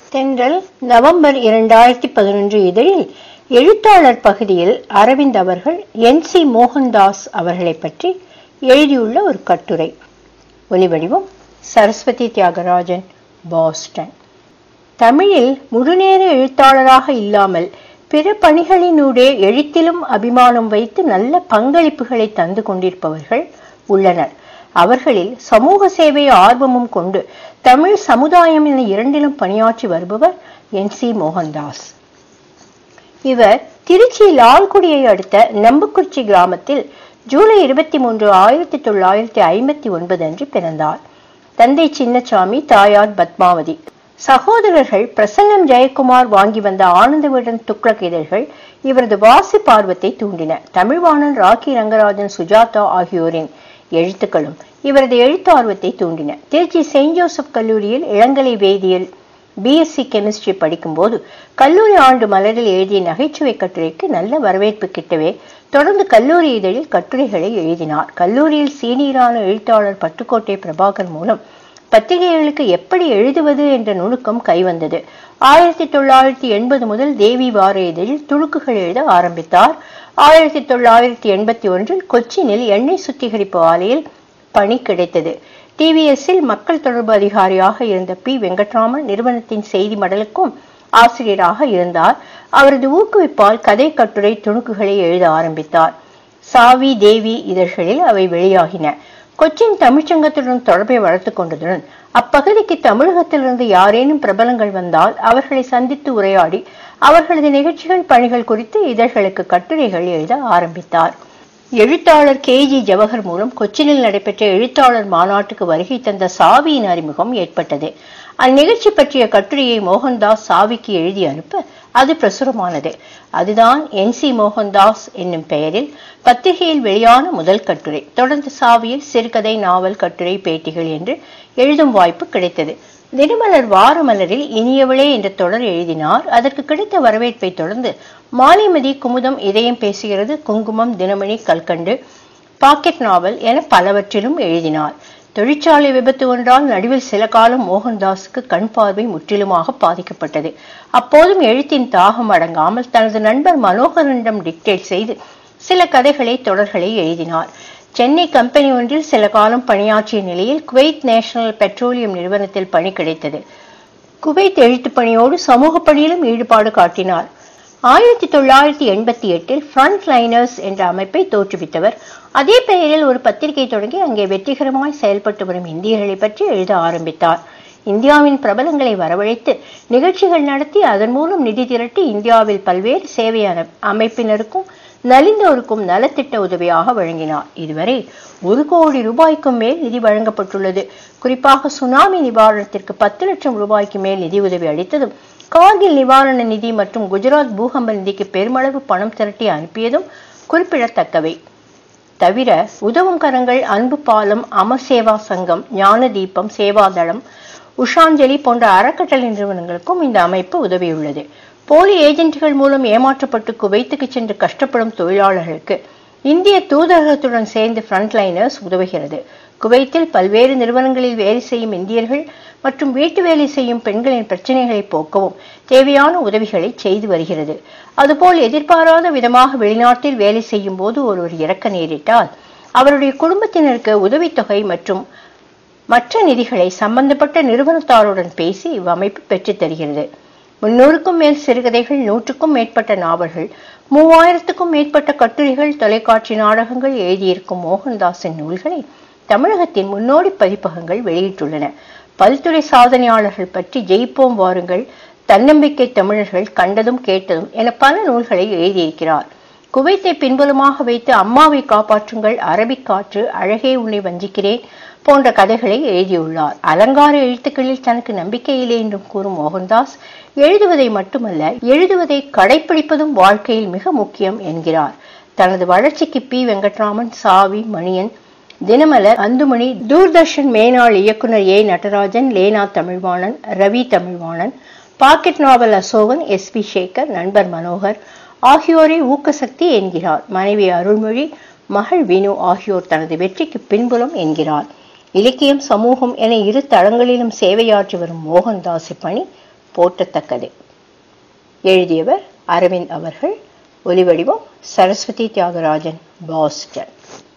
தென்றல் நவம்பர் இரண்டாயிரத்தி பதினொன்று இதழில் எழுத்தாளர் பகுதியில் அரவிந்த் அவர்கள் என் சி மோகன்தாஸ் அவர்களை பற்றி எழுதியுள்ள ஒரு கட்டுரை ஒலிவடிவம் சரஸ்வதி தியாகராஜன் பாஸ்டன் தமிழில் முழுநேர எழுத்தாளராக இல்லாமல் பிற பணிகளினூடே எழுத்திலும் அபிமானம் வைத்து நல்ல பங்களிப்புகளை தந்து கொண்டிருப்பவர்கள் உள்ளனர் அவர்களில் சமூக சேவை ஆர்வமும் கொண்டு தமிழ் சமுதாயம் என இரண்டிலும் பணியாற்றி வருபவர் என் சி மோகன்தாஸ் இவர் திருச்சி லால்குடியை அடுத்த நம்புக்குறிச்சி கிராமத்தில் ஜூலை இருபத்தி மூன்று ஆயிரத்தி தொள்ளாயிரத்தி ஐம்பத்தி ஒன்பது அன்று பிறந்தார் தந்தை சின்னசாமி தாயார் பத்மாவதி சகோதரர்கள் பிரசன்னம் ஜெயக்குமார் வாங்கி வந்த ஆனந்தவிடன் துக்ளக் இதழ்கள் இவரது வாசிப்பார்வத்தை தூண்டின தமிழ்வாணன் ராக்கி ரங்கராஜன் சுஜாதா ஆகியோரின் எழுத்துக்களும் இவரது எழுத்தார்வத்தை தூண்டின திருச்சி செயின்ட் ஜோசப் கல்லூரியில் இளங்கலை வேதியியல் பிஎஸ்சி கெமிஸ்ட்ரி படிக்கும்போது கல்லூரி ஆண்டு மலரில் எழுதிய நகைச்சுவை கட்டுரைக்கு நல்ல வரவேற்பு கிட்டவே தொடர்ந்து கல்லூரி இதழில் கட்டுரைகளை எழுதினார் கல்லூரியில் சீனியரான எழுத்தாளர் பட்டுக்கோட்டை பிரபாகர் மூலம் பத்திரிகைகளுக்கு எப்படி எழுதுவது என்ற நுணுக்கம் கைவந்தது ஆயிரத்தி தொள்ளாயிரத்தி எண்பது முதல் தேவி வார இதழில் துணுக்குகள் எழுத ஆரம்பித்தார் ஆயிரத்தி தொள்ளாயிரத்தி எண்பத்தி ஒன்றில் கொச்சினில் எண்ணெய் சுத்திகரிப்பு ஆலையில் பணி கிடைத்தது டிவிஎஸ்ஸில் மக்கள் தொடர்பு அதிகாரியாக இருந்த பி வெங்கட்ராமன் நிறுவனத்தின் செய்தி மடலுக்கும் ஆசிரியராக இருந்தார் அவரது ஊக்குவிப்பால் கதை கட்டுரை துணுக்குகளை எழுத ஆரம்பித்தார் சாவி தேவி இதழ்களில் அவை வெளியாகின கொச்சின் தமிழ்ச்சங்கத்துடன் தொடர்பை வளர்த்து கொண்டதுடன் அப்பகுதிக்கு தமிழகத்திலிருந்து யாரேனும் பிரபலங்கள் வந்தால் அவர்களை சந்தித்து உரையாடி அவர்களது நிகழ்ச்சிகள் பணிகள் குறித்து இதழ்களுக்கு கட்டுரைகள் எழுத ஆரம்பித்தார் எழுத்தாளர் கே ஜி ஜவஹர் மூலம் கொச்சினில் நடைபெற்ற எழுத்தாளர் மாநாட்டுக்கு வருகை தந்த சாவியின் அறிமுகம் ஏற்பட்டது அந்நிகழ்ச்சி பற்றிய கட்டுரையை மோகன்தாஸ் சாவிக்கு எழுதி அனுப்ப அது பிரசுரமானது அதுதான் என் சி மோகன்தாஸ் என்னும் பெயரில் பத்திரிகையில் வெளியான முதல் கட்டுரை தொடர்ந்து சாவியில் சிறுகதை நாவல் கட்டுரை பேட்டிகள் என்று எழுதும் வாய்ப்பு கிடைத்தது தினமலர் வாரமலரில் இனியவளே என்ற தொடர் எழுதினார் அதற்கு கிடைத்த வரவேற்பை தொடர்ந்து மாலிமதி குமுதம் இதயம் பேசுகிறது குங்குமம் தினமணி கல்கண்டு பாக்கெட் நாவல் என பலவற்றிலும் எழுதினார் தொழிற்சாலை விபத்து ஒன்றால் நடுவில் சில காலம் மோகன்தாஸுக்கு கண் பார்வை முற்றிலுமாக பாதிக்கப்பட்டது அப்போதும் எழுத்தின் தாகம் அடங்காமல் தனது நண்பர் மனோகரனிடம் டிக்டேட் செய்து சில கதைகளை தொடர்களை எழுதினார் சென்னை கம்பெனி ஒன்றில் சில காலம் பணியாற்றிய நிலையில் குவைத் நேஷனல் பெட்ரோலியம் நிறுவனத்தில் பணி கிடைத்தது குவைத் எழுத்துப் பணியோடு சமூக பணியிலும் ஈடுபாடு காட்டினார் ஆயிரத்தி தொள்ளாயிரத்தி எண்பத்தி எட்டில் ஃப்ரண்ட் லைனர்ஸ் என்ற அமைப்பை தோற்றுவித்தவர் அதே பெயரில் ஒரு பத்திரிகை தொடங்கி அங்கே வெற்றிகரமாய் செயல்பட்டு வரும் இந்தியர்களை பற்றி எழுத ஆரம்பித்தார் இந்தியாவின் பிரபலங்களை வரவழைத்து நிகழ்ச்சிகள் நடத்தி அதன் மூலம் நிதி திரட்டி இந்தியாவில் பல்வேறு சேவை அமைப்பினருக்கும் நலிந்தோருக்கும் நலத்திட்ட உதவியாக வழங்கினார் இதுவரை ஒரு கோடி ரூபாய்க்கும் மேல் நிதி வழங்கப்பட்டுள்ளது குறிப்பாக சுனாமி நிவாரணத்திற்கு பத்து லட்சம் ரூபாய்க்கு மேல் நிதி உதவி அளித்ததும் கார்கில் நிவாரண நிதி மற்றும் குஜராத் பூகம்ப நிதிக்கு பெருமளவு பணம் திரட்டி அனுப்பியதும் குறிப்பிடத்தக்கவை தவிர உதவும் கரங்கள் அன்பு பாலம் அமர் சேவா சங்கம் ஞான தீபம் சேவாதளம் உஷாஞ்சலி போன்ற அறக்கட்டளை நிறுவனங்களுக்கும் இந்த அமைப்பு உதவியுள்ளது போலி ஏஜென்ட்கள் மூலம் ஏமாற்றப்பட்டு குவைத்துக்கு சென்று கஷ்டப்படும் தொழிலாளர்களுக்கு இந்திய தூதரகத்துடன் சேர்ந்து ஃப்ரண்ட்லைனர்ஸ் உதவுகிறது குவைத்தில் பல்வேறு நிறுவனங்களில் வேலை செய்யும் இந்தியர்கள் மற்றும் வீட்டு வேலை செய்யும் பெண்களின் பிரச்சனைகளை போக்கவும் தேவையான உதவிகளை செய்து வருகிறது அதுபோல் எதிர்பாராத விதமாக வெளிநாட்டில் வேலை செய்யும் போது ஒருவர் இறக்க நேரிட்டால் அவருடைய குடும்பத்தினருக்கு உதவித்தொகை மற்றும் மற்ற நிதிகளை சம்பந்தப்பட்ட நிறுவனத்தாருடன் பேசி இவ்வமைப்பு பெற்றுத் தருகிறது முன்னூறுக்கும் மேல் சிறுகதைகள் நூற்றுக்கும் மேற்பட்ட நாவல்கள் மூவாயிரத்துக்கும் மேற்பட்ட கட்டுரைகள் தொலைக்காட்சி நாடகங்கள் எழுதியிருக்கும் மோகன்தாஸின் நூல்களை தமிழகத்தின் முன்னோடி பதிப்பகங்கள் வெளியிட்டுள்ளன பல்துறை சாதனையாளர்கள் பற்றி ஜெயிப்போம் வாருங்கள் தன்னம்பிக்கை தமிழர்கள் கண்டதும் கேட்டதும் என பல நூல்களை எழுதியிருக்கிறார் குவைத்தை பின்புலமாக வைத்து அம்மாவை காப்பாற்றுங்கள் அரபிக் காற்று அழகே உன்னை வஞ்சிக்கிறேன் போன்ற கதைகளை எழுதியுள்ளார் அலங்கார எழுத்துக்களில் தனக்கு நம்பிக்கையில்லை என்றும் கூறும் மோகன்தாஸ் எழுதுவதை மட்டுமல்ல எழுதுவதை கடைபிடிப்பதும் வாழ்க்கையில் மிக முக்கியம் என்கிறார் தனது வளர்ச்சிக்கு பி வெங்கட்ராமன் சாவி மணியன் தினமலர் அந்துமணி தூர்தர்ஷன் மேனாள் இயக்குனர் A Natarajan Lena Tamilvanan Ravi Tamilvanan pocket novel Asokan S P Sekar நண்பர் மனோகர் ஆகியோரை ஊக்கசக்தி என்கிறார் மனைவி அருள்மொழி மகள் வினு ஆகியோர் தனது வெற்றிக்கு பின்புலம் என்கிறார் இலக்கியம் சமூகம் என இரு தளங்களிலும் சேவையாற்றி வரும் மோகன்தாஸ் பணி போற்றத்தக்கது எழுதியவர் அரவிந்த் அவர்கள் ஒலிவடிவம் சரஸ்வதி தியாகராஜன் பாஸ்டன்